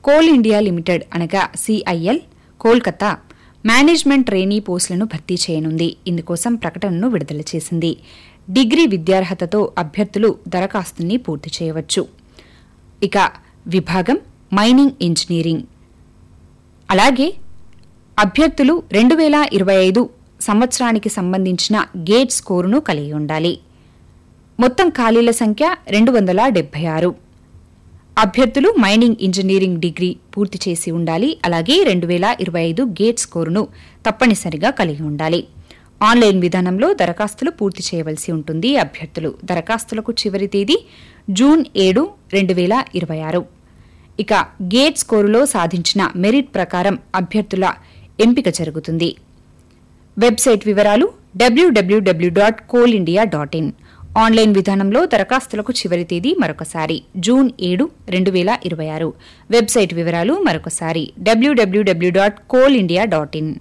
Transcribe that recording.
coal India limited అనగా CIL Kolkata management trainee పోస్టులను భర్తీ చేయనుంది ఇందుకోసం ప్రకటనను విడుదల చేసింది డిగ్రీ విద్యార్హతతో అభ్యర్థులు దరఖాస్తుని పూర్తి చేయవచ్చు ఇక విభాగం మైనింగ్ ఇంజనీరింగ్ అలాగే అభ్యర్థులు రెండు వేల ఇరవై ఐదు సంవత్సరానికి సంబంధించిన గేట్ స్కోరును కలిగి ఉండాలి మొత్తం ఖాళీల సంఖ్య రెండు వందల డెబ్బై ఆరు అభ్యర్థులు మైనింగ్ ఇంజనీరింగ్ డిగ్రీ పూర్తి చేసి ఉండాలి అలాగే రెండు వేల ఇరవై ఐదు గేట్ స్కోరును తప్పనిసరిగా కలిగి ఉండాలి ఆన్లైన్ విధానంలో దరఖాస్తులు పూర్తి చేయవలసి ఉంటుంది అభ్యర్థులు దరఖాస్తులకు చివరి తేదీ జూన్ ఏడు రెండు వేల ఇరవై ఆరు ఇక గేట్ స్కోరులో సాధించిన మెరిట్ ప్రకారం అభ్యర్థుల ఎంపిక జరుగుతుంది వెబ్సైట్ వివరాలు W W W dot coal India dot in online విధానంలో దరఖాస్తులకు చివరి తేదీ మరొకసారి జూన్ ఏడు రెండు వేల ఇరవై ఆరు వెబ్సైట్ వివరాలు మరొకసారి W W W dot coal India dot in